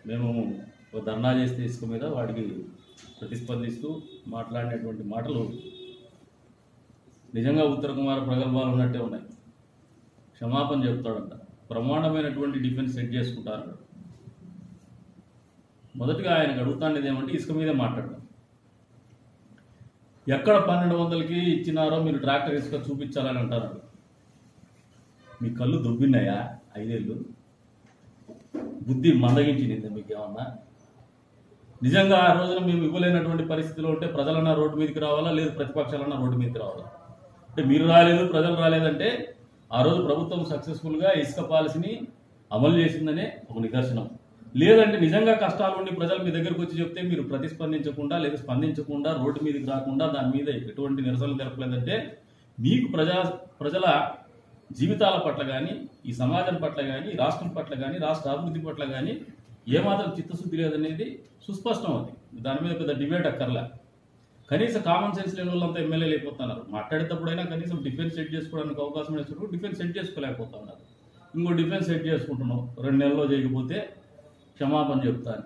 మేము ఒక ధర్నా చేస్తే ఇసుక మీద వాడికి ప్రతిస్పందిస్తూ మాట్లాడినటువంటి మాటలు నిజంగా ఉత్తర కుమార ప్రగల్భాలు ఉన్నట్టే ఉన్నాయి క్షమాపణ చెప్తాడంట ప్రమాణమైనటువంటి డిఫెన్స్ సెట్ చేసుకుంటారు మొదటిగా ఆయనకు అడుగుతాండేది ఏమంటే ఇసుక మీదే మాట్లాడడం ఎక్కడ పన్నెండు వందలకి ఇచ్చినారో మీరు ట్రాక్టర్ ఇసుక చూపించాలని అంటారు మీ కళ్ళు దుబ్బినాయా ఐదేళ్ళు బుద్ధి మందగించింది మీకు ఏమన్నా నిజంగా ఆ రోజున మేము ఇవ్వలేనటువంటి పరిస్థితిలో ఉంటే ప్రజలన్నా రోడ్డు మీదకి రావాలా లేదు ప్రతిపక్షాలన్నా రోడ్డు మీదకి రావాలా అంటే మీరు రాలేదు ప్రజలు రాలేదంటే ఆ రోజు ప్రభుత్వం సక్సెస్ఫుల్గా ఇసుక పాలసీని అమలు చేసిందనే ఒక నిదర్శనం లేదంటే నిజంగా కష్టాలు ఉండి ప్రజలు మీ దగ్గరకు వచ్చి చెప్తే మీరు ప్రతిస్పందించకుండా లేదా స్పందించకుండా రోడ్డు మీదకి రాకుండా దాని మీద ఎటువంటి నిరసనలు తెలపలేదంటే మీకు ప్రజా ప్రజల జీవితాల పట్ల కానీ ఈ సమాజం పట్ల కానీ రాష్ట్రం పట్ల కానీ రాష్ట్ర అభివృద్ధి పట్ల కానీ ఏమాత్రం చిత్తశుద్ధి లేదనేది సుస్పష్టం అది దాని మీద పెద్ద డిబేట్ అక్కర్లే కనీస కామన్ సెన్స్ లేని వాళ్ళంతా ఎమ్మెల్యేలు అయిపోతున్నారు మాట్లాడేటప్పుడైనా కనీసం డిఫెన్స్ సెట్ చేసుకోవడానికి అవకాశం ఇచ్చినప్పుడు డిఫెన్స్ సెట్ చేసుకోలేకపోతున్నారు ఇంకో డిఫెన్స్ సెట్ చేసుకుంటున్నాం రెండు నెలల్లో చేయకపోతే క్షమాపణ చెప్తాను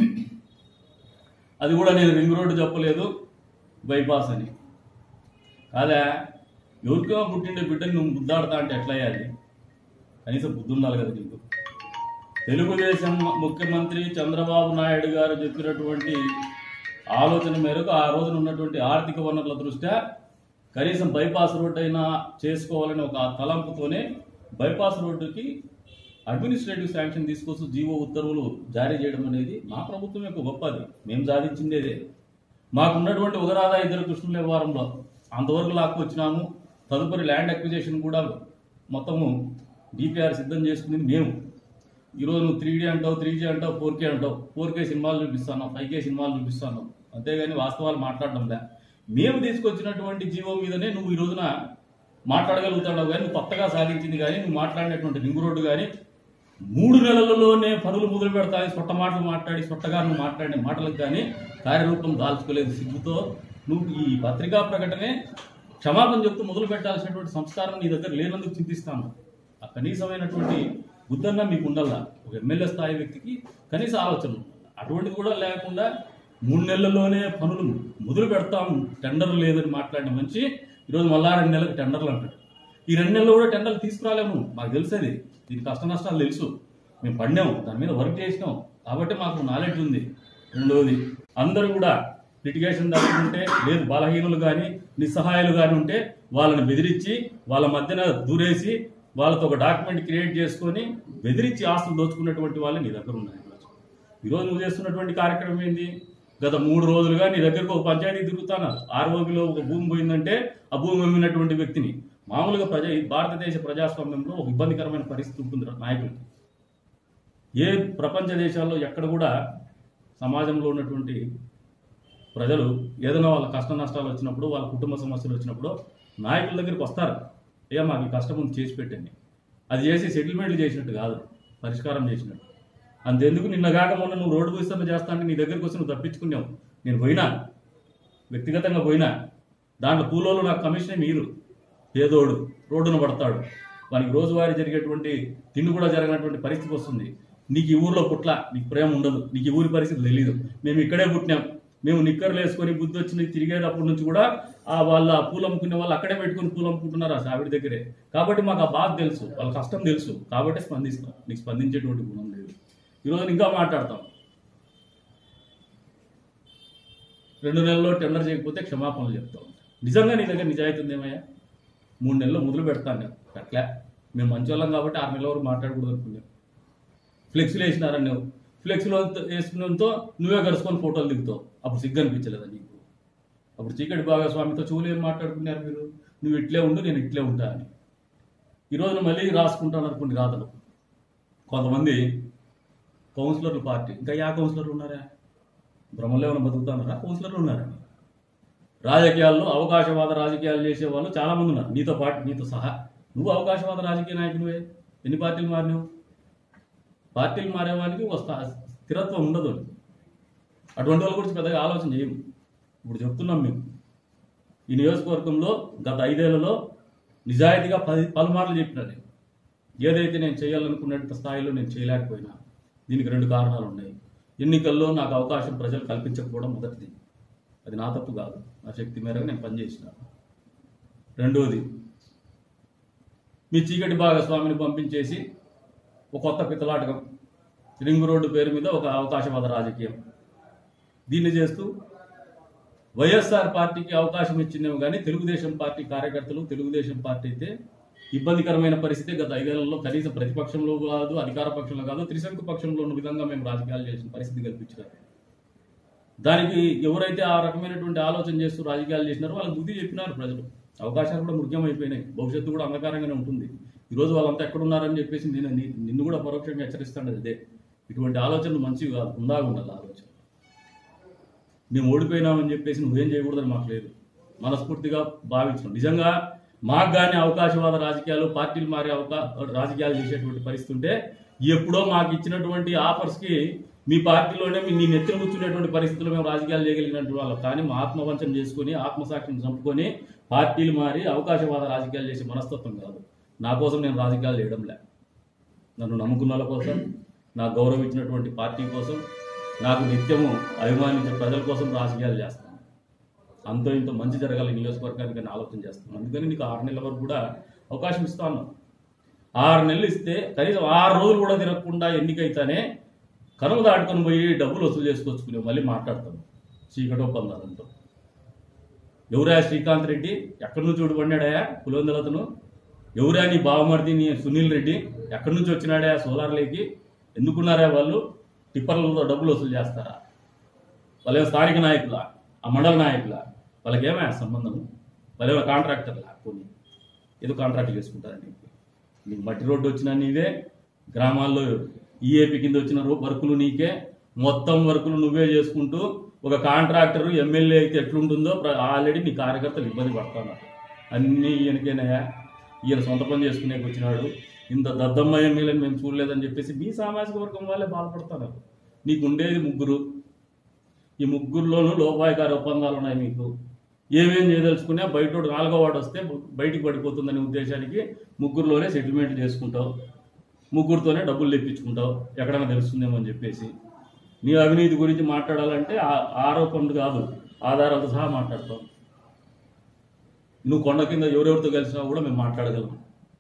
అది కూడా నేను రింగ్ రోడ్డు చెప్పలేదు బైపాస్ అని కాదా ఎవరికో పుట్టిండే బిడ్డని నువ్వు ముద్దాడతా అంటే ఎట్లా అయ్యాలి కనీసం బుద్ధి ఉండాలి కదా నీకు తెలుగుదేశం ముఖ్యమంత్రి చంద్రబాబు నాయుడు గారు చెప్పినటువంటి ఆలోచన మేరకు ఆ రోజున ఉన్నటువంటి ఆర్థిక వనరుల దృష్ట్యా కనీసం బైపాస్ రోడ్డు అయినా చేసుకోవాలని ఒక తలంపుతోనే బైపాస్ రోడ్డుకి అడ్మినిస్ట్రేటివ్ శాంక్షన్ తీసుకొస్తూ జీవో ఉత్తర్వులు జారీ చేయడం అనేది మా ప్రభుత్వం యొక్క గొప్పది మేము సాధించిందేదే మాకున్నటువంటి ఉదరాదా ఇద్దరు కృష్ణుల వ్యవహారంలో అంతవరకు లాక్కొచ్చినాము తదుపరి ల్యాండ్ అక్విజేషన్ కూడా మొత్తము డిపిఆర్ సిద్ధం చేసుకునేది మేము ఈరోజు నువ్వు త్రీ డీ అంటావు త్రీ జీ అంటావు ఫోర్ కే అంటావు ఫోర్ కే సినిమాలు చూపిస్తాను ఫైవ్ కే సినిమాలు చూపిస్తాను అంతేగాని వాస్తవాలు మాట్లాడడం లే మేము తీసుకొచ్చినటువంటి జీవో మీదనే నువ్వు ఈ రోజున మాట్లాడగలుగుతున్నావు కానీ నువ్వు కొత్తగా సాధించింది కానీ నువ్వు మాట్లాడినటువంటి రింగు రోడ్డు కానీ మూడు నెలలలోనే పనులు మొదలు పెడతాయి సొట్ట మాటలు మాట్లాడి సొట్టగా నువ్వు మాట్లాడిన మాటలకు కానీ కార్యరూపం దాల్చుకోలేదు సిగ్గుతో నువ్వు ఈ పత్రికా ప్రకటనే క్షమాపణ చెప్తూ మొదలు పెట్టాల్సినటువంటి సంస్కారం నీ దగ్గర లేనందుకు చింతిస్తాను ఆ కనీసమైనటువంటి బుద్ధన్న మీకు ఉండాలా ఒక ఎమ్మెల్యే స్థాయి వ్యక్తికి కనీస ఆలోచన అటువంటిది కూడా లేకుండా మూడు నెలల్లోనే పనులు మొదలు పెడతాము టెండర్ లేదని మాట్లాడిన మంచి ఈరోజు మళ్ళా రెండు నెలలకు టెండర్లు అంటాడు ఈ రెండు నెలలు కూడా టెండర్లు తీసుకురాలేము మాకు తెలిసేది దీని కష్ట నష్టాలు తెలుసు మేము పడినాం దాని మీద వర్క్ చేసినాం కాబట్టి మాకు నాలెడ్జ్ ఉంది రెండవది అందరూ కూడా లిటిగేషన్ దాని ఉంటే లేదు బలహీనులు కానీ నిస్సహాయాలు కానీ ఉంటే వాళ్ళని బెదిరించి వాళ్ళ మధ్యన దూరేసి వాళ్ళతో ఒక డాక్యుమెంట్ క్రియేట్ చేసుకొని బెదిరించి ఆస్తులు దోచుకున్నటువంటి వాళ్ళు నీ దగ్గర ఉన్నాయి ఈరోజు. ఈరోజు నువ్వు చేస్తున్నటువంటి కార్యక్రమం ఏంది గత మూడు రోజులుగా నీ దగ్గరకు ఒక పంచాయతీ తిరుగుతాను ఆర్ఓబిలో ఒక భూమి పోయిందంటే ఆ భూమి అమ్మినటువంటి వ్యక్తిని మామూలుగా ప్రజా ఈ భారతదేశ ప్రజాస్వామ్యంలో ఒక ఇబ్బందికరమైన పరిస్థితి ఉంటుంది రా నాయకులకి ఏ ప్రపంచ దేశాల్లో ఎక్కడ కూడా సమాజంలో ఉన్నటువంటి ప్రజలు ఏదైనా వాళ్ళ కష్ట నష్టాలు వచ్చినప్పుడు వాళ్ళ కుటుంబ సమస్యలు వచ్చినప్పుడు నాయకుల దగ్గరికి వస్తారు ఏ మాకు ఈ కష్టం ఉంది చేసి పెట్టండి అది చేసి సెటిల్మెంట్లు చేసినట్టు కాదు పరిష్కారం చేసినట్టు అంతెందుకు నిన్న కాక మొన్న నువ్వు రోడ్డు విస్తరణ చేస్తా అంటే నీ దగ్గరికి వచ్చి నువ్వు తప్పించుకున్నావు నేను పోయినా వ్యక్తిగతంగా పోయినా దాంట్లో కూలోళ్ళు నాకు కమిషన్ మీరు పేదోడు రోడ్డున పడతాడు వానికి రోజువారీ జరిగేటువంటి తిండి కూడా జరగనటువంటి పరిస్థితి వస్తుంది నీకు ఈ ఊర్లో పుట్ల నీకు ప్రేమ ఉండదు నీకు ఈ ఊరి పరిస్థితి తెలియదు మేము ఇక్కడే పుట్టినాం మేము నిక్కర్లు వేసుకొని బుద్ధి వచ్చి తిరిగేటప్పటి నుంచి కూడా ఆ వాళ్ళ పూలు అమ్ముకునే వాళ్ళు అక్కడే పెట్టుకుని పూలు అమ్ముకుంటున్నారు ఆ సావిడి దగ్గరే కాబట్టి మాకు ఆ బాధ తెలుసు వాళ్ళ కష్టం తెలుసు కాబట్టి స్పందిస్తాం నీకు స్పందించేటువంటి గుణం లేదు ఈరోజు ఇంకా మాట్లాడతాం రెండు నెలల్లో టెండర్ చేయకపోతే క్షమాపణలు చెప్తాం నిజంగా నీ దగ్గర నిజాయితీ ఉంది ఏమయ్యా మూడు నెలలు మొదలు పెడతాను నేను అట్లా మేము మంచి వాళ్ళం కాబట్టి ఆరు నెలల వరకు మాట్లాడకూడదు అనుకున్నాం ఫ్లెక్సీలు వేసినారని నువ్వు ఫ్లెక్సీలో వేసుకున్నంతో నువ్వే గడుచుకొని ఫోటోలు దిగుతావు అప్పుడు సిగ్గు అనిపించలేదా నీకు అప్పుడు చీకటి భాగస్వామితో చెవులు ఏం మాట్లాడుకున్నారు మీరు నువ్వు ఇట్లే ఉండు నేను ఇట్లే ఉంటా అని ఈరోజు మళ్ళీ రాసుకుంటాను అనుకోండి రాతలు కొంతమంది కౌన్సిలర్లు పార్టీ ఇంకా యా కౌన్సిలర్లు ఉన్నారా భ్రమలో ఏమైనా బతుకుతున్నారా కౌన్సిలర్లు ఉన్నారా రాజకీయాల్లో అవకాశవాద రాజకీయాలు చేసే వాళ్ళు చాలా మంది ఉన్నారు నీతో పాటు నీతో సహా నువ్వు అవకాశవాద రాజకీయ నాయకునివే ఎన్ని పార్టీలు మారినావు పార్టీలు మారేవానికి ఒక స్థా- స్థిరత్వం ఉండదు అటువంటి వాళ్ళ గురించి పెద్దగా ఆలోచన చేయము ఇప్పుడు చెప్తున్నాం మేము ఈ నియోజకవర్గంలో గత ఐదేళ్లలో నిజాయితీగా పది పలుమార్లు చెప్పినా నేను ఏదైతే నేను చేయాలనుకున్న స్థాయిలో నేను చేయలేకపోయినా దీనికి రెండు కారణాలు ఉన్నాయి ఎన్నికల్లో నాకు అవకాశం ప్రజలు కల్పించకపోవడం మొదటిది అది నా తప్పు కాదు నా శక్తి మేరకు నేను పనిచేసిన రెండోది మీ చీకటి భాగస్వామిని పంపించేసి ఒక కొత్త పిత్తలాటకం రింగ్ రోడ్డు పేరు మీద ఒక అవకాశవాద రాజకీయం దీన్ని చేస్తూ వైఎస్ఆర్ పార్టీకి అవకాశం ఇచ్చిందేమో కానీ తెలుగుదేశం పార్టీ కార్యకర్తలు తెలుగుదేశం పార్టీ అయితే ఇబ్బందికరమైన పరిస్థితి గత ఐదేళ్లలో కనీసం ప్రతిపక్షంలో కాదు అధికార పక్షంలో కాదు త్రిశంకు పక్షంలో ఉన్న విధంగా మేము రాజకీయాలు చేసిన పరిస్థితి కల్పించారు దానికి ఎవరైతే ఆ రకమైనటువంటి ఆలోచన చేస్తూ రాజకీయాలు చేసినారో వాళ్ళకి బుద్ధి చెప్పినారు ప్రజలు అవకాశాలు కూడా ముఖ్యమైపోయినాయి భవిష్యత్తు కూడా అంధకారంగానే ఉంటుంది ఈరోజు వాళ్ళంతా ఎక్కడున్నారని చెప్పేసి నేను ని- నిన్ను కూడా పరోక్షంగా హెచ్చరిస్తాను అదే ఇటువంటి ఆలోచనలు మంచివి కాదు ఉందాగా ఉండాలి ఆలోచన మేము ఓడిపోయినామని చెప్పేసి నువ్వేం చేయకూడదని మాకు లేదు మనస్ఫూర్తిగా భావించడం నిజంగా మాకు కానీ అవకాశవాద రాజకీయాలు పార్టీలు మారే అవకా రాజకీయాలు చేసేటువంటి పరిస్థితి ఉంటే ఎప్పుడో మాకు ఇచ్చినటువంటి ఆఫర్స్కి మీ పార్టీలోనే మీ నీ నెత్తిన కూర్చునేటువంటి పరిస్థితుల్లో మేము రాజకీయాలు చేయగలిగినటువంటి వాళ్ళం కానీ మా ఆత్మవంచన చేసుకుని ఆత్మసాక్షిని చంపుకొని పార్టీలు మారి అవకాశవాద రాజకీయాలు చేసే మనస్తత్వం కాదు నా కోసం నేను రాజకీయాలు చేయడం లే నన్ను నమ్ముకున్న వాళ్ళ కోసం నాకు గౌరవం ఇచ్చినటువంటి పార్టీ కోసం నాకు నిత్యము అభిమానించే ప్రజల కోసం రాజకీయాలు చేస్తాను అంతో ఇంతో మంచి జరగాలి నియోజకవర్గానికి నేను ఆలోచన చేస్తాను అందుకని నీకు ఆరు నెలల వరకు కూడా అవకాశం ఇస్తాను ఆరు నెలలు ఇస్తే కనీసం ఆరు రోజులు కూడా తిరగకుండా ఎన్నికైతేనే కనుమ దాటుకొని పోయి డబ్బులు వసూలు చేసుకొచ్చుకుని మళ్ళీ మాట్లాడతాను చీకటి ఒప్పందాలంతో ఎవరా శ్రీకాంత్ రెడ్డి ఎక్కడి నుంచి ఊడిపడినాడా పులివెందులతను ఎవరా నీ బావమరిది నీ సునీల్ రెడ్డి ఎక్కడి నుంచి వచ్చినాడా సోలార్లేకి ఎందుకున్నారా వాళ్ళు టిప్పర్లతో డబ్బులు వసూలు చేస్తారా వాళ్ళేమో స్థానిక నాయకుల ఆ మండల నాయకుల వాళ్ళకి ఏమే సంబంధం వాళ్ళేమో కాంట్రాక్టర్లా కొన్ని ఏదో కాంట్రాక్ట్ చేసుకుంటారని నీకు నీకు మట్టి రోడ్డు వచ్చినా నీవే గ్రామాల్లో ఈఏపీ కింద వచ్చిన రో- వర్కులు నీకే మొత్తం వర్కులు నువ్వే చేసుకుంటూ ఒక కాంట్రాక్టర్ ఎమ్మెల్యే అయితే ఎట్లుంటుందో ప్ర- ఆల్రెడీ నీ కార్యకర్తలు ఇబ్బంది పడుతున్నారు అన్నీ ఈయనకేనయ్యా ఈయన సొంత పని చేసుకునేకి వచ్చినాడు ఇంత దద్దమ్మ ఎమ్మెల్యేని మేము చూడలేదని చెప్పేసి మీ సామాజిక వర్గం వాళ్ళే బాధపడుతున్నారు నీకు ఉండేది ముగ్గురు ఈ ముగ్గురులోనూ లోపాయకార ఒప్పందాలు ఉన్నాయి మీకు ఏమేం చేయదలుచుకున్నా బయట నాలుగో వాడు వస్తే బయటికి పడిపోతుందనే ఉద్దేశానికి ముగ్గురులోనే సెటిల్మెంట్ చేసుకుంటావు ముగ్గురుతోనే డబ్బులు తెప్పించుకుంటావు ఎక్కడైనా తెలుస్తుందేమో అని చెప్పేసి నీ అవినీతి గురించి మాట్లాడాలంటే ఆ- ఆరోపణలు కాదు ఆధారాలతో సహా మాట్లాడతావు నువ్వు కొండ కింద ఎవరెవరితో కలిసినా కూడా మేము మాట్లాడగలం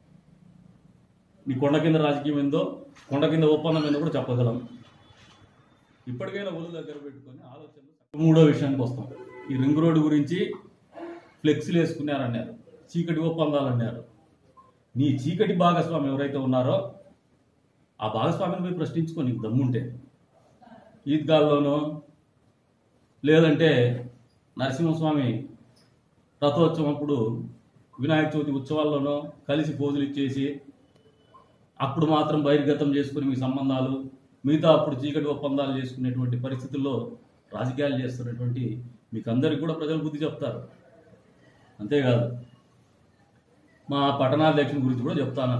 నీ కొండ కింద రాజకీయం ఏందో కొండ కింద ఒప్పందం ఏందో కూడా చెప్పగలం ఇప్పటికైనా ఒళ్ళు దగ్గర పెట్టుకొని ఆలోచన మూడో విషయానికి వస్తాం ఈ రింగ్ రోడ్డు గురించి ఫ్లెక్సీలు వేసుకున్నారన్నారు చీకటి ఒప్పందాలు అన్నారు నీ చీకటి భాగస్వామి ఎవరైతే ఉన్నారో ఆ భాగస్వామిని పోయి ప్రశ్నించుకో నీకు దమ్ముంటే ఈద్గాల్లోనో లేదంటే నరసింహస్వామి రథోత్సవం అప్పుడు వినాయక చవితి ఉత్సవాల్లోనో కలిసి పోజులు ఇచ్చేసి అప్పుడు మాత్రం బహిర్గతం చేసుకుని మీ సంబంధాలు మిగతా అప్పుడు చీకటి ఒప్పందాలు చేసుకునేటువంటి పరిస్థితుల్లో రాజకీయాలు చేస్తున్నటువంటి మీకు అందరికి కూడా ప్రజలు బుద్ధి చెప్తారు అంతేకాదు మా పట్టణాధ్యక్షుని గురించి కూడా చెప్తాను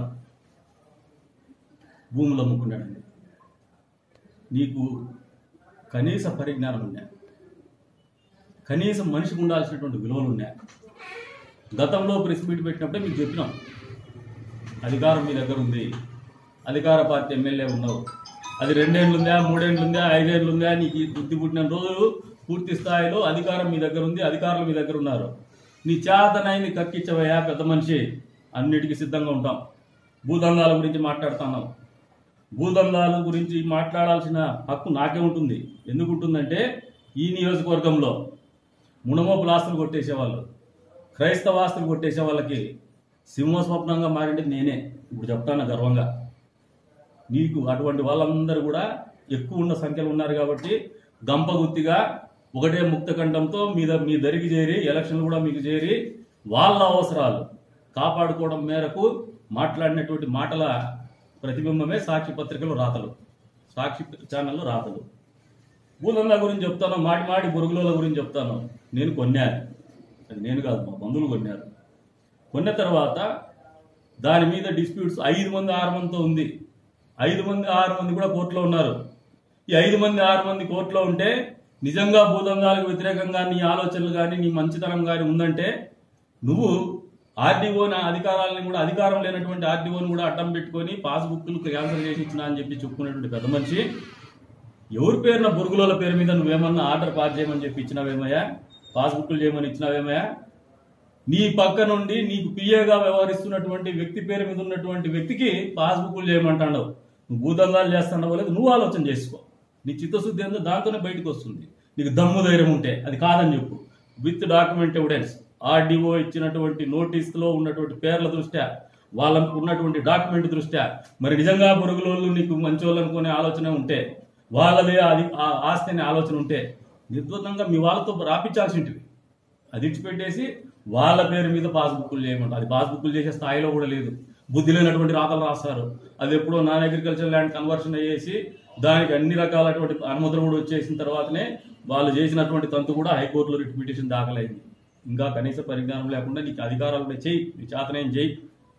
భూములు అమ్ముకున్నాడండి నీకు కనీస పరిజ్ఞానం ఉన్నాయి కనీసం మనిషికి ఉండాల్సినటువంటి విలువలు ఉన్నాయి గతంలో ప్రెస్ మీట్ పెట్టినప్పుడే మీకు చెప్పినాం అధికారం మీ దగ్గర ఉంది అధికార పార్టీ ఎమ్మెల్యే ఉన్నావు అది రెండేళ్ళు ఉందా మూడేళ్ళు ఉందా ఐదేళ్ళు ఉందా నీకు ఈ బుద్ధి పుట్టిన రోజు పూర్తి స్థాయిలో అధికారం మీ దగ్గర ఉంది అధికారులు మీ దగ్గర ఉన్నారు నీ చేతనైంది కక్కించవయ్యా పెద్ద మనిషి అన్నిటికీ సిద్ధంగా ఉంటాం భూదందాల గురించి మాట్లాడుతున్నాం భూదందాల గురించి మాట్లాడాల్సిన హక్కు నాకే ఉంటుంది ఎందుకు ఉంటుందంటే ఈ నియోజకవర్గంలో మునమోపుల ఆస్తులు కొట్టేసేవాళ్ళు క్రైస్తవ ఆస్తులు కొట్టేసే వాళ్ళకి సింహస్వప్నంగా మారింది నేనే ఇప్పుడు చెప్తాను గర్వంగా నీకు అటువంటి వాళ్ళందరూ కూడా ఎక్కువ ఉన్న సంఖ్యలో ఉన్నారు కాబట్టి గంపగుత్తిగా ఒకటే ముక్త కంఠంతో మీద మీ దరికి చేరి ఎలక్షన్లు కూడా మీకు చేరి వాళ్ళ అవసరాలు కాపాడుకోవడం మేరకు మాట్లాడినటువంటి మాటల ప్రతిబింబమే సాక్షి పత్రికలు రాతలు సాక్షి ఛానల్లో రాతలు భూదందా గురించి చెప్తాను మాటి మాటి బొరుగుల గురించి చెప్తాను నేను కొన్నాను అది నేను కాదు మా బంధువులు కొన్నారు కొన్న తర్వాత దాని మీద డిస్ప్యూట్స్ ఐదు మంది ఆరు మందితో ఉంది ఐదు మంది ఆరు మంది కూడా కోర్టులో ఉన్నారు ఈ ఐదు మంది ఆరు మంది కోర్టులో ఉంటే నిజంగా భూదందాలకు వ్యతిరేకంగా నీ ఆలోచనలు కానీ నీ మంచితనం కానీ ఉందంటే నువ్వు ఆర్డీఓని అధికారాలను కూడా అధికారం లేనటువంటి ఆర్డీఓని కూడా అడ్డం పెట్టుకొని పాస్బుక్లు క్యాన్సిల్ చేసి ఇచ్చినా అని చెప్పి చెప్పుకునేటువంటి పెద్ద మనిషి ఎవరి పేరున బురుగుల పేరు మీద నువ్వేమన్నా ఆర్డర్ పాస్ చేయమని చెప్పి ఇచ్చినావేమయ్యా పాస్బుక్లు చేయమని ఇచ్చినావేమయ్యా నీ పక్క నుండి నీకు పిఏగా వ్యవహరిస్తున్నటువంటి వ్యక్తి పేరు మీద ఉన్నటువంటి వ్యక్తికి పాస్బుక్లు చేయమంటాడు నువ్వు భూదందాలు చేస్తున్నావో లేదు నువ్వు ఆలోచన చేసుకో నీ చిత్తశుద్ధి ఏందో దాంతోనే బయటకు వస్తుంది నీకు దమ్ము ధైర్యం ఉంటే అది కాదని చెప్పు విత్ డాక్యుమెంట్ ఎవిడెన్స్ ఆర్డీఓ ఇచ్చినటువంటి నోటీసులో ఉన్నటువంటి పేర్ల దృష్ట్యా వాళ్ళకు ఉన్నటువంటి డాక్యుమెంట్ దృష్ట్యా మరి నిజంగా బురుగులోళ్ళు నీకు మంచోళ్ళు అనుకునే ఆలోచన ఉంటే వాళ్ళదే అది ఆ ఆస్తి అనే ఆలోచన ఉంటే నిర్ద్వందంగా మీ వాళ్ళతో రాపించాల్సింటివి అది ఇచ్చిపెట్టేసి వాళ్ళ పేరు మీద పాస్బుక్లు చేయమంటారు అది పాస్బుక్లు చేసే స్థాయిలో కూడా లేదు బుద్ధి లేనటువంటి రాతలు రాస్తారు అది ఎప్పుడో నాన్ అగ్రికల్చర్ ల్యాండ్ కన్వర్షన్ అయ్యేసి దానికి అన్ని రకాలటువంటి అనుమతులు కూడా వచ్చేసిన తర్వాతనే వాళ్ళు చేసినటువంటి తంతు కూడా హైకోర్టులో రిట్ పిటిషన్ దాఖలైంది ఇంకా కనీస పరిజ్ఞానం లేకుండా నీకు అధికారాలు కూడా చెయ్యి నీ చేతనేం చెయ్యి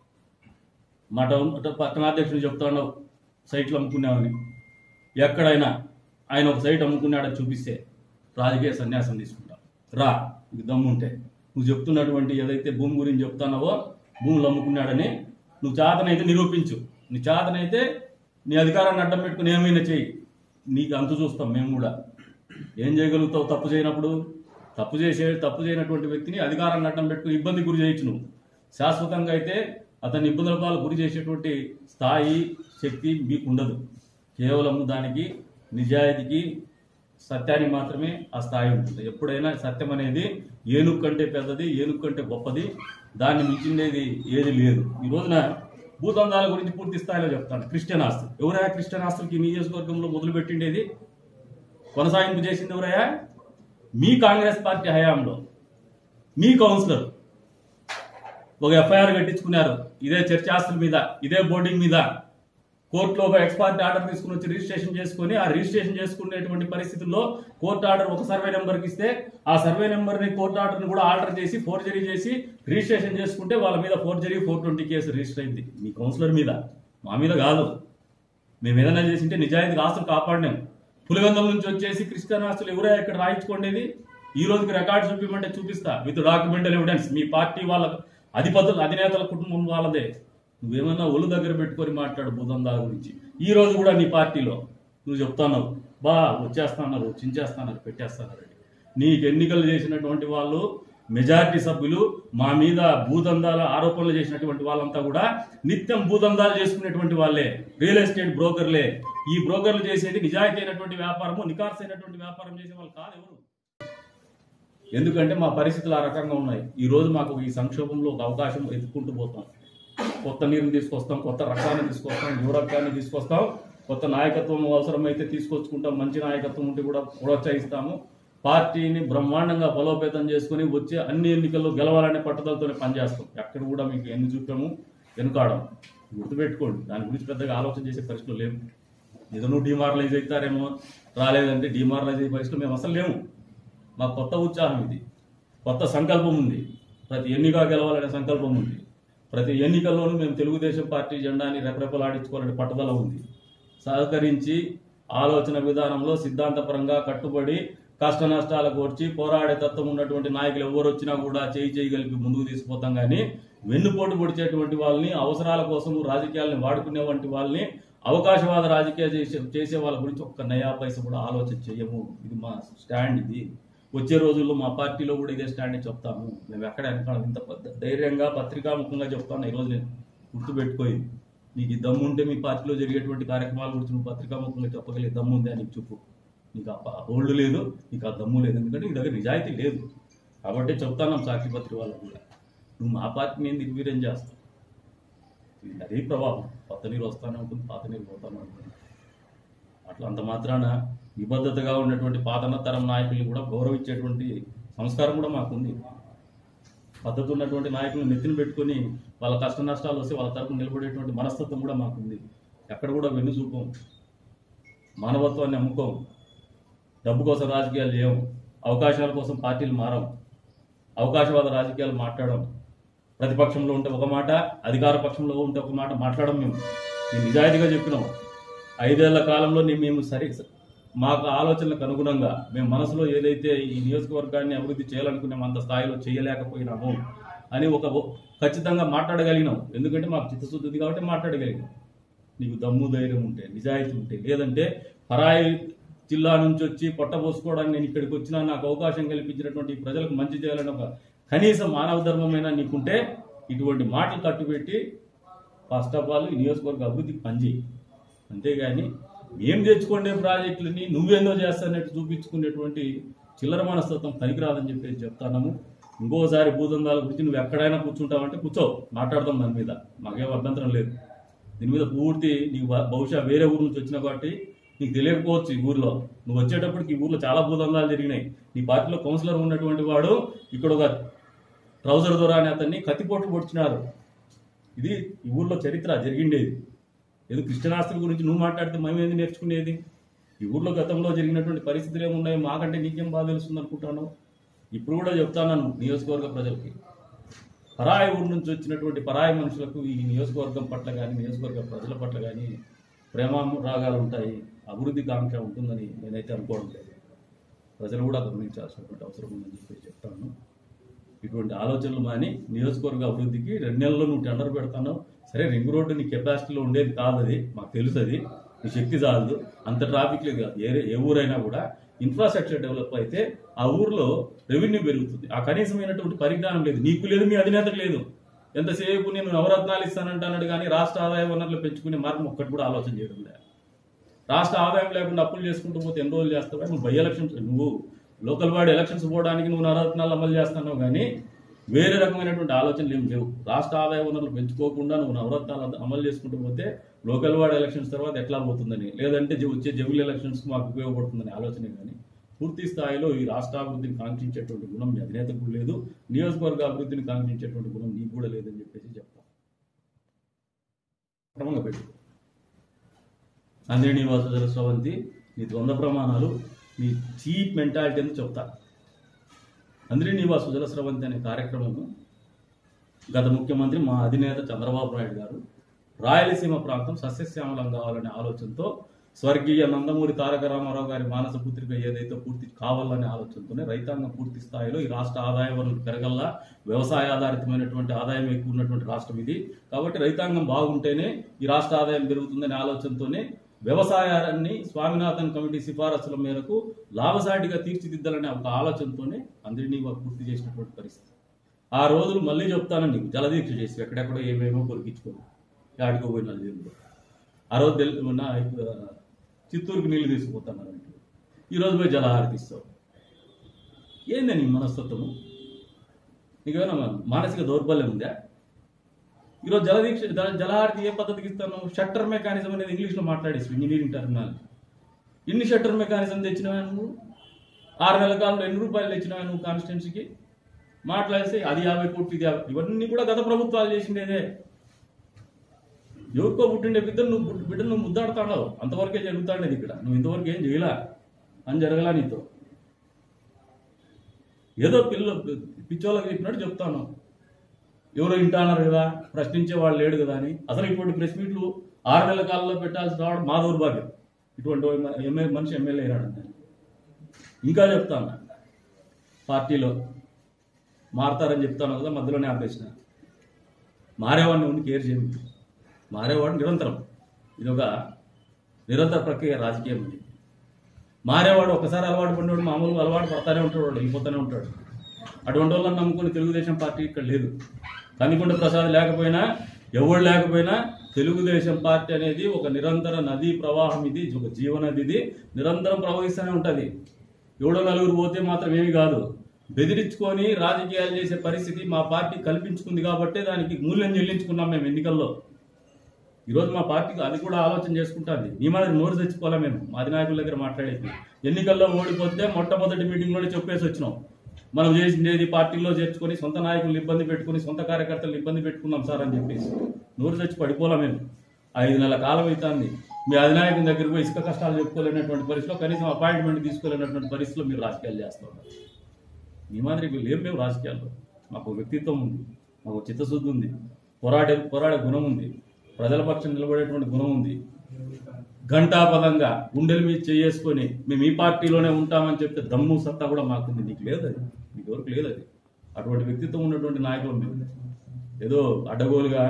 మా టౌన్ పట్టణాధ్యక్షుడు చెప్తాడు సైట్లు అమ్ముకున్నామని ఎక్కడైనా ఆయన ఒక సైట్ అమ్ముకున్నాడని చూపిస్తే రాజకీయ సన్యాసం తీసుకుంటాం రా నీకు దమ్ముంటే నువ్వు చెప్తున్నటువంటి ఏదైతే భూమి గురించి చెప్తున్నావో భూములు అమ్ముకున్నాడని నువ్వు చేతనైతే నిరూపించు నీ చేతనైతే నీ అధికారాన్ని అడ్డం పెట్టుకుని ఏమైనా చెయ్యి నీకు అంతు చూస్తాం మేము కూడా ఏం చేయగలుగుతావు తప్పు చేయనప్పుడు తప్పు చేసే తప్పు చేయనటువంటి వ్యక్తిని అధికారాన్ని అడ్డం పెట్టుకుని ఇబ్బంది గురి చేయొచ్చు నువ్వు శాశ్వతంగా అయితే అతన్ని ఇబ్బందుల పాలు గురి చేసేటువంటి స్థాయి శక్తి మీకు ఉండదు కేవలం దానికి నిజాయితీకి సత్యానికి మాత్రమే ఆ స్థాయి ఉంటుంది ఎప్పుడైనా సత్యం అనేది ఏనుగు కంటే పెద్దది ఏనుగు కంటే గొప్పది దాన్ని మించిండేది ఏది లేదు ఈ రోజున భూతందాల గురించి పూర్తి స్థాయిలో చెప్తాను క్రిస్టియన్ ఆస్తులు ఎవరైనా క్రిస్టియన్ ఆస్తులకి ఈ నియోజకవర్గంలో మొదలుపెట్టిండేది కొనసాగింపు చేసింది ఎవరయ్యా మీ కాంగ్రెస్ పార్టీ హయాంలో మీ కౌన్సిలర్ ఒక ఎఫ్ఐఆర్ కట్టించుకున్నారు ఇదే చర్చ ఆస్తుల మీద ఇదే బోర్డింగ్ మీద కోర్టులో ఒక ఎక్స్పర్ట్ ఆర్డర్ తీసుకుని వచ్చి రిజిస్ట్రేషన్ చేసుకుని ఆ రిజిస్ట్రేషన్ చేసుకునేటువంటి పరిస్థితుల్లో కోర్టు ఆర్డర్ ఒక సర్వే నెంబర్కి ఇస్తే ఆ సర్వే నెంబర్ని కోర్టు ఆర్డర్ని కూడా ఆర్డర్ చేసి ఫోర్జరీ చేసి రిజిస్ట్రేషన్ చేసుకుంటే వాళ్ళ మీద forgery four twenty case register అయింది మీ కౌన్సిలర్ మీద మా మీద కాదు మేము ఏదైనా చేసింటే నిజాయితీ ఆస్తులు కాపాడినాం పులివెందుల నుంచి వచ్చేసి క్రిస్టియన్ ఆస్తులు ఎవరే ఇక్కడ రాయించుకోండేది ఈ రోజుకి రికార్డు చూపించమంటే చూపిస్తా విత్ డాక్యుమెంటల్ ఎవిడెన్స్ మీ పార్టీ వాళ్ళ అధిపతులు అధినేతల కుటుంబం వాళ్ళదే నువ్వేమన్నా ఒళ్ళు దగ్గర పెట్టుకొని మాట్లాడు బుధందా గురించి ఈ రోజు కూడా నీ పార్టీలో నువ్వు చెప్తున్నావు బా వచ్చేస్తాన్నారు చించేస్తాన్నారు పెట్టేస్తాన్నారు నీకు ఎన్నికలు చేసినటువంటి వాళ్ళు మెజారిటీ సభ్యులు మా మీద భూదందాల ఆరోపణలు చేసినటువంటి వాళ్ళంతా కూడా నిత్యం భూదందాలు చేసుకునేటువంటి వాళ్ళే రియల్ ఎస్టేట్ బ్రోకర్లే ఈ బ్రోకర్లు చేసేది నిజాయితీ అయినటువంటి వ్యాపారము నికార్స్ అయినటువంటి వ్యాపారం చేసే వాళ్ళు కాదు ఎవరు ఎందుకంటే మా పరిస్థితులు ఆ రకంగా ఉన్నాయి ఈ రోజు మాకు ఈ సంక్షోభంలో ఒక అవకాశం ఎత్తుకుంటూ పోతాం కొత్త నీరుని తీసుకొస్తాం కొత్త రకాన్ని తీసుకొస్తాం యువ రకాన్ని తీసుకొస్తాం కొత్త నాయకత్వం అవసరమైతే తీసుకొచ్చుకుంటాం మంచి నాయకత్వం ఉంటే కూడా ప్రోత్సహిస్తాము పార్టీని బ్రహ్మాండంగా బలోపేతం చేసుకుని వచ్చే అన్ని ఎన్నికల్లో గెలవాలనే పట్టుదలతోనే పనిచేస్తాం ఎక్కడ కూడా మీకు ఎన్ని చూపాము వెనుకాడం గుర్తుపెట్టుకోండి దాని గురించి పెద్దగా ఆలోచన చేసే పరిస్థితులు లేవు ఏదో నువ్వు డిమారలైజ్ అవుతారేమో రాలేదంటే డిమారలైజ్ అయ్యే పరిస్థితులు మేము అసలు లేము మా కొత్త ఉత్సాహం ఇది కొత్త సంకల్పం ఉంది ప్రతి ఎన్నిక గెలవాలనే సంకల్పం ఉంది ప్రతి ఎన్నికల్లోనూ మేము తెలుగుదేశం పార్టీ జెండాని రెపరెపలాడించుకోవాలనే పట్టుదల ఉంది సహకరించి ఆలోచన విధానంలో సిద్ధాంతపరంగా కట్టుబడి కష్ట నష్టాలకు వచ్చి పోరాడే తత్వం ఉన్నటువంటి నాయకులు ఎవరు వచ్చినా కూడా చేయి చేయి కలిపి ముందుకు తీసుకుపోతాం కానీ వెన్నుపోటు పొడిచేటువంటి వాళ్ళని అవసరాల కోసం రాజకీయాలను వాడుకునే వంటి వాళ్ళని అవకాశవాద రాజకీయ చేసే చేసే వాళ్ళ గురించి ఒక్క నయా పైస కూడా ఆలోచన చేయము ఇది మా స్టాండ్ ఇది వచ్చే రోజుల్లో మా పార్టీలో కూడా ఇదే స్టాండ్ చెప్తాము మేము ఎక్కడ వెనకాల ఇంత పెద్ద ధైర్యంగా పత్రికాముఖంగా చెప్తాను ఈరోజు నేను గుర్తుపెట్టుకోయి నీకు ఈ దమ్ము ఉంటే మీ పార్టీలో జరిగేటువంటి కార్యక్రమాల గురించి నువ్వు పత్రికాముఖంగా చెప్పగలిగే దమ్ము ఉందా నీకు చెప్పు నీకు ఆ హోల్డ్ లేదు నీకు ఆ దమ్ము లేదు ఎందుకంటే నీ దగ్గర నిజాయితీ లేదు కాబట్టి చెప్తాను సాక్షిపత్రి వాళ్ళకు కూడా నువ్వు మా పార్టీని నిర్వీర్యం చేస్తావు ఇది అదే ప్రభావం కొత్త నీరు వస్తానే ఉంటుంది పాత నీరు పోతానే ఉంటుంది అట్లా అంత మాత్రాన నిబద్ధతగా ఉన్నటువంటి పాతన తరం నాయకుల్ని కూడా గౌరవించేటువంటి సంస్కారం కూడా మాకుంది పద్ధతి ఉన్నటువంటి నాయకులను నెత్తిన పెట్టుకొని వాళ్ళ కష్ట నష్టాలు వస్తే వాళ్ళ తరపున నిలబడేటువంటి మనస్తత్వం కూడా మాకుంది ఎక్కడ కూడా వెన్ను చూపం మానవత్వాన్ని అమ్ముకోం డబ్బు కోసం రాజకీయాలు చేయం అవకాశాల కోసం పార్టీలు మారం అవకాశవాద రాజకీయాలు మాట్లాడడం ప్రతిపక్షంలో ఉంటే ఒక మాట అధికార పక్షంలో ఉంటే ఒక మాట మాట్లాడడం మేము మేము నిజాయితీగా చెప్పినాం ఐదేళ్ల కాలంలో నీ- మేము సరి మాకు ఆలోచనలకు అనుగుణంగా మేము మనసులో ఏదైతే ఈ నియోజకవర్గాన్ని అభివృద్ధి చేయాలనుకున్నామో అంత స్థాయిలో చేయలేకపోయినాము అని ఒక ఖచ్చితంగా మాట్లాడగలిగినాం ఎందుకంటే మాకు చిత్తశుద్ధి ఉంది కాబట్టి మాట్లాడగలిగినాం నీకు దమ్ము ధైర్యం ఉంటే నిజాయితీ ఉంటే లేదంటే పరాయి జిల్లా నుంచి వచ్చి పొట్ట పోసుకోవడానికి నేను ఇక్కడికి వచ్చినా నాకు అవకాశం కల్పించినటువంటి ఈ ప్రజలకు మంచి చేయాలని ఒక కనీస మానవ ధర్మమైనా నీకుంటే ఇటువంటి మాటలు కట్టుబెట్టి ఫస్ట్ ఆఫ్ ఆల్ ఈ నియోజకవర్గ అభివృద్ధికి పనిచేయి అంతేగాని ఏం తెచ్చుకోండే ప్రాజెక్టులని నువ్వేందో చేస్తానట్టు చూపించుకునేటువంటి చిల్లర మనస్తత్వం పనికిరాదని చెప్పేసి చెప్తాను ఇంకోసారి భూదందాల గురించి నువ్వు ఎక్కడైనా కూర్చుంటావంటే కూర్చో మాట్లాడదాం దాని మీద మాకేం అభ్యంతరం లేదు దీని మీద పూర్తి నీకు బ- బహుశా వేరే ఊరు నుంచి వచ్చిన కాబట్టి నీకు తెలియకపోవచ్చు ఈ ఊర్లో నువ్వు వచ్చేటప్పటికి ఈ ఊర్లో చాలా భూదందాలు జరిగినాయి నీ పార్టీలో కౌన్సిలర్ ఉన్నటువంటి వాడు ఇక్కడ ఒక ట్రౌజర్ దొర అనే అతన్ని కత్తిపోట్లు పొడిచినారు ఇది ఈ ఊర్లో చరిత్ర జరిగిండేది ఏదో కృష్ణాస్తుల గురించి నువ్వు మాట్లాడితే మేమేంది నేర్చుకునేది ఈ ఊర్లో గతంలో జరిగినటువంటి పరిస్థితులు ఏమున్నాయి మాకంటే నీకేం బాగా తెలుస్తుంది అనుకుంటాను ఇప్పుడు కూడా చెప్తాను నియోజకవర్గ ప్రజలకి పరాయి ఊరు నుంచి వచ్చినటువంటి పరాయి మనుషులకు ఈ నియోజకవర్గం పట్ల కానీ నియోజకవర్గ ప్రజల పట్ల కానీ ప్రేమ రాగాలు ఉంటాయి అభివృద్ధి కాంక్ష ఉంటుందని నేనైతే అనుకోవడం లేదు ప్రజలు కూడా గమనించాల్సినటువంటి అవసరం ఉందని చెప్పి చెప్తాను ఇటువంటి ఆలోచనలు మాని నియోజకవర్గ అభివృద్ధికి రెండు నెలల్లో నువ్వు టెండర్ పెడతాను సరే రింగ్ రోడ్డు నీ కెపాసిటీలో ఉండేది కాదు అది మాకు తెలుసు అది నీ శక్తి చాలదు అంత ట్రాఫిక్ లేదు కాదు ఏ ఏ ఊరైనా కూడా ఇన్ఫ్రాస్ట్రక్చర్ డెవలప్ అయితే ఆ ఊర్లో రెవెన్యూ పెరుగుతుంది ఆ కనీసమైనటువంటి పరిజ్ఞానం లేదు నీకు లేదు మీ అధినేతకు లేదు ఎంతసేపు నేను నవరత్నాలు ఇస్తానంటాడు కానీ రాష్ట్ర ఆదాయ వనరులు పెంచుకునే మార్గం ఒక్కటి కూడా ఆలోచన చేయడం లేదు రాష్ట్ర ఆదాయం లేకుండా అప్పులు చేసుకుంటూ పోతే ఎన్ని రోజులు చేస్తావా నువ్వు బై ఎలక్షన్స్ నువ్వు లోకల్ బాడీ ఎలక్షన్స్ పోవడానికి నువ్వు నవరత్నాలు అమలు చేస్తున్నావు కానీ వేరే రకమైనటువంటి ఆలోచనలు ఏం లేవు రాష్ట్ర ఆదాయ వనరులు పెంచుకోకుండా నువ్వు నవరత్నాలు అద- అమలు చేసుకుంటూ పోతే లోకల్ వార్డ్ ఎలక్షన్స్ తర్వాత ఎట్లా పోతుందని లేదంటే జ- వచ్చే జమిలి ఎలక్షన్స్ మాకు ఉపయోగపడుతుందని ఆలోచనే కానీ పూర్తి స్థాయిలో ఈ రాష్ట్ర అభివృద్ధిని కాంక్షించేటువంటి గుణం మీ అధినేతకు లేదు నియోజకవర్గ అభివృద్ధిని కాంక్షించేటువంటి గుణం నీకు కూడా లేదని చెప్పేసి చెప్తాను క్రమంగా పెట్టు అందరి నివాస స్రవంతి నీ ద్వంద్వ ప్రమాణాలు నీ చీప్ మెంటాలిటీ అని చెప్తా అందరి నివాస సుజల స్రవంతి అనే కార్యక్రమము గత ముఖ్యమంత్రి మా అధినేత చంద్రబాబు నాయుడు గారు రాయలసీమ ప్రాంతం సస్యశ్యామలం కావాలనే ఆలోచనతో స్వర్గీయ నందమూరి తారక రామారావు గారి మానస పుత్రిక ఏదైతే పూర్తి కావాలనే ఆలోచనతోనే రైతాంగం పూర్తి స్థాయిలో ఈ రాష్ట్ర ఆదాయ వనరులు పెరగల్లా వ్యవసాయ ఆధారితమైనటువంటి ఆదాయం ఎక్కువ ఉన్నటువంటి రాష్ట్రం ఇది కాబట్టి రైతాంగం బాగుంటేనే ఈ రాష్ట్ర ఆదాయం పెరుగుతుందనే ఆలోచనతోనే వ్యవసాయాన్ని స్వామినాథన్ కమిటీ సిఫారసుల మేరకు లాభసాటిగా తీర్చిదిద్దాలనే ఒక ఆలోచనతోనే అందరినీ వారు పూర్తి చేసినటువంటి పరిస్థితి ఆ రోజులు మళ్ళీ చెప్తాను నీకు జలదీక్ష చేసి ఎక్కడెక్కడో ఏమేమో కొరికించుకోను ఆడికో పోయిన నలుగురు ఆ రోజు తెల్ మొన్న ఆ, చిత్తూరుకి నీళ్లు తీసుకుపోతున్నారు ఈరోజు పోయి జలహారతి ఇస్తావు ఏంది నీ మనస్తత్వము నీకేమైనా మా- మానసిక దౌర్బల్యం ఉందా ఈరోజు జలదీక్ష జల- జలహారతి ఏ పద్ధతికి ఇస్తాను షట్టర్ మెకానిజం అనేది ఇంగ్లీష్లో మాట్లాడేసి ఇంజనీరింగ్ టర్మినాలజీ ఎన్ని షట్టర్ మెకానిజం తెచ్చినావా నువ్వు ఆరు నెలల కాలంలో ఎన్ని రూపాయలు తెచ్చినావా నువ్వు కాన్స్టిట్యున్సీకి మాట్లాడితే అది యాభై కోట్లు ఇది యాభై ఇవన్నీ కూడా గత ప్రభుత్వాలు చేసిండేదే ఎవరికో పుట్టిండే బిడ్డను నువ్వు పుట్టి- బిడ్డను నువ్వు ముద్దాడుతాడావు అంతవరకే జరుగుతాడేది ఇక్కడ నువ్వు ఇంతవరకు ఏం చేయలా అని జరగలా నీతో ఏదో పిల్ల పిచ్చోళ్ళకి చెప్పినట్టు చెప్తాను ఎవరో ఇంటాన్నారు కదా ప్రశ్నించే వాళ్ళు లేడు కదా అని అసలు ఇటువంటి ప్రెస్ మీట్లు ఆరు నెలల కాలంలో పెట్టాల్సి రావడం మా దౌర్భాగ్యం ఇటువంటి ఎమ్మెల్యే మనిషి ఎమ్మెల్యే అయినాడు ఇంకా చెప్తాను పార్టీలో మారతారని చెప్తాను కదా మధ్యలోనే ఆపేసిన మారేవాడిని ఉండి కేర్ చేయండి మారేవాడు నిరంతరం ఇది ఒక నిరంతర ప్రక్రియ రాజకీయం ఇది మారేవాడు ఒకసారి అలవాటు పడినవాడు మామూలుగా అలవాటు పడతానే ఉంటాడు వాడు వెళ్ళిపోతానే ఉంటాడు అటువంటి వాళ్ళని నమ్ముకుని తెలుగుదేశం పార్టీ ఇక్కడ లేదు కందికొండ ప్రసాద్ లేకపోయినా ఎవడు లేకపోయినా తెలుగుదేశం పార్టీ అనేది ఒక నిరంతర నదీ ప్రవాహం ఇది ఒక జీవనది ఇది నిరంతరం ప్రవహిస్తూనే ఉంటుంది ఎవడో నలుగురు పోతే మాత్రం ఏమి కాదు బెదిరించుకొని రాజకీయాలు చేసే పరిస్థితి మా పార్టీ కల్పించుకుంది కాబట్టే దానికి మూల్యం చెల్లించుకున్నాం మేము ఎన్నికల్లో ఈరోజు మా పార్టీకి అది కూడా ఆలోచన చేసుకుంటుంది నీ మాదిరి నోరు తెచ్చుకోవాలా మేము మా అధినాయకుల దగ్గర మాట్లాడేది ఎన్నికల్లో ఓడిపోతే మొట్టమొదటి మీటింగ్లోనే చెప్పేసి వచ్చినాం మనం చేసిండేది పార్టీలో చేర్చుకొని సొంత నాయకులను ఇబ్బంది పెట్టుకుని సొంత కార్యకర్తలు ఇబ్బంది పెట్టుకున్నాం సార్ అని చెప్పేసి నోరు తెచ్చి పడిపోలా మేము ఐదు నెలల కాలం అవుతుంది మీ అధినాయకుని దగ్గరికి పోయి ఇసుక కష్టాలు చెప్పుకోలేనటువంటి పరిస్థితిలో కనీసం అపాయింట్మెంట్ తీసుకోలేనటువంటి పరిస్థితిలో మీరు రాజకీయాలు చేస్తున్నారు మీ మాదిరి లేం మేము రాజకీయాల్లో మాకు వ్యక్తిత్వం ఉంది మాకు చిత్తశుద్ధి ఉంది పోరాడే పోరాడే గుణం ఉంది ప్రజల పక్షం నిలబడేటువంటి గుణం ఉంది ఘంటాపదంగా గుండెల మీద చేసుకొని మేము ఈ పార్టీలోనే ఉంటామని చెప్తే దమ్ము సత్తా కూడా మాకుంది నీకు లేదు అది నీకు ఎవరికి లేదు అది అటువంటి వ్యక్తిత్వం ఉన్నటువంటి నాయకులు మేము ఏదో అడ్డగోలుగా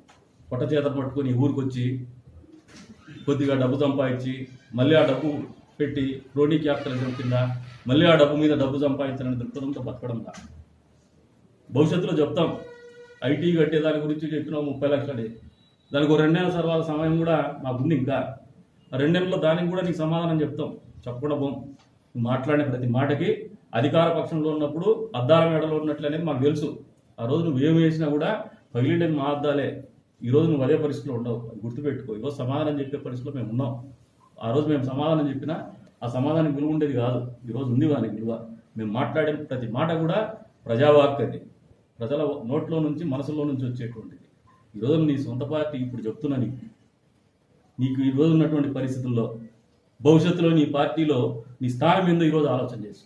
పొట్ట చేత పట్టుకొని ఊరికి వచ్చి కొద్దిగా డబ్బు సంపాదించి మళ్ళీ ఆ డబ్బు పెట్టి క్రోనీ క్యాపిటలిజం కింద మళ్ళీ ఆ డబ్బు మీద డబ్బు సంపాదించాలని దృక్పథంతో బతకడం రా భవిష్యత్తులో చెప్తాం ఐటీ కట్టే దాని గురించి చెప్పినాం ముప్పై లక్షలది దానికి ఒక రెండేళ్ళ సర్వాల సమయం కూడా మాకుంది ఇంకా ఆ రెండేళ్ళలో దానికి కూడా నీకు సమాధానం చెప్తాం చెప్పకుండా పోం నువ్వు మాట్లాడిన ప్రతి మాటకి అధికార పక్షంలో ఉన్నప్పుడు అద్దాల మేడలో ఉన్నట్లు అనేది మాకు తెలుసు ఆ రోజు నువ్వు ఏం వేసినా కూడా పగిలిండేది మా అద్దాలే ఈ రోజు నువ్వు అదే పరిస్థితిలో ఉండవు అది గుర్తుపెట్టుకో ఈరోజు సమాధానం చెప్పే పరిస్థితిలో మేము ఉన్నాం ఆ రోజు మేము సమాధానం చెప్పినా ఆ సమాధానం విలువ ఉండేది కాదు ఈరోజు ఉంది దానికి విలువ మేము మాట్లాడే ప్రతి మాట కూడా ప్రజావాక్ అది ప్రజల నోట్లో నుంచి మనసులో నుంచి వచ్చేటువంటిది ఈరోజు నీ సొంత పార్టీ ఇప్పుడు చెప్తున్నా నీకు నీకు ఈ రోజు ఉన్నటువంటి పరిస్థితుల్లో భవిష్యత్తులో నీ పార్టీలో నీ స్థానం ఏందో ఈరోజు ఆలోచన చేసుకో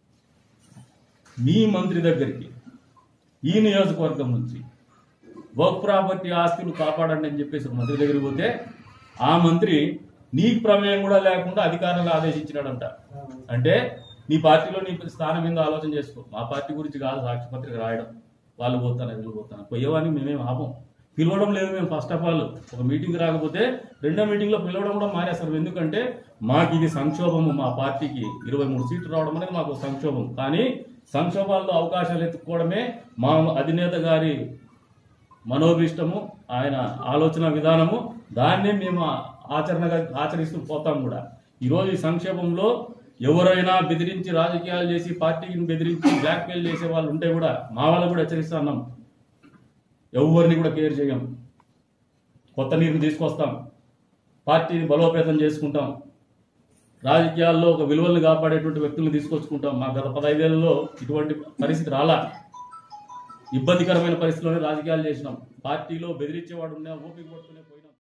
నీ మంత్రి దగ్గరికి ఈ నియోజకవర్గం నుంచి వర్క్ ప్రాపర్టీ ఆస్తులు కాపాడండి అని చెప్పేసి ఒక మంత్రి దగ్గరికి పోతే ఆ మంత్రి నీకు ప్రమేయం కూడా లేకుండా అధికారులు ఆదేశించినాడంట అంటే నీ పార్టీలో నీ స్థానం ఏందో ఆలోచన చేసుకో మా పార్టీ గురించి కాదు సాక్షి పత్రిక రాయడం వాళ్ళు పోతాను వీళ్ళు పోతాను పోయేవాడిని మేమేం ఆపం పిలవడం లేదు మేము ఫస్ట్ ఆఫ్ ఆల్ ఒక మీటింగ్ రాకపోతే రెండో మీటింగ్లో పిలవడం కూడా మానేస్తారు ఎందుకంటే మాకు ఇది సంక్షోభము మా పార్టీకి ఇరవై మూడు సీట్లు రావడం అనేది మాకు సంక్షోభం కానీ సంక్షోభాల్లో అవకాశాలు ఎత్తుకోవడమే మా అధినేత గారి మనోభీష్టము ఆయన ఆలోచన విధానము దాన్నే మేము ఆచరణగా ఆచరిస్తూ పోతాం కూడా ఈరోజు ఈ సంక్షేమంలో ఎవరైనా బెదిరించి రాజకీయాలు చేసి పార్టీని బెదిరించి బ్లాక్మెయిల్ చేసే వాళ్ళు ఉంటే కూడా మా వాళ్ళు కూడా హెచ్చరిస్తున్నాం ఎవరిని కూడా కేర్ చేయం కొత్త నీరుని తీసుకొస్తాం పార్టీని బలోపేతం చేసుకుంటాం రాజకీయాల్లో ఒక విలువలను కాపాడేటువంటి వ్యక్తులను తీసుకొచ్చుకుంటాం మా గత పదైదేళ్లలో ఇటువంటి పరిస్థితి రాలా ఇబ్బందికరమైన పరిస్థితిలోనే రాజకీయాలు చేసినాం పార్టీలో బెదిరించేవాడు ఉన్నా ఓపిక పట్టుకునే పోయి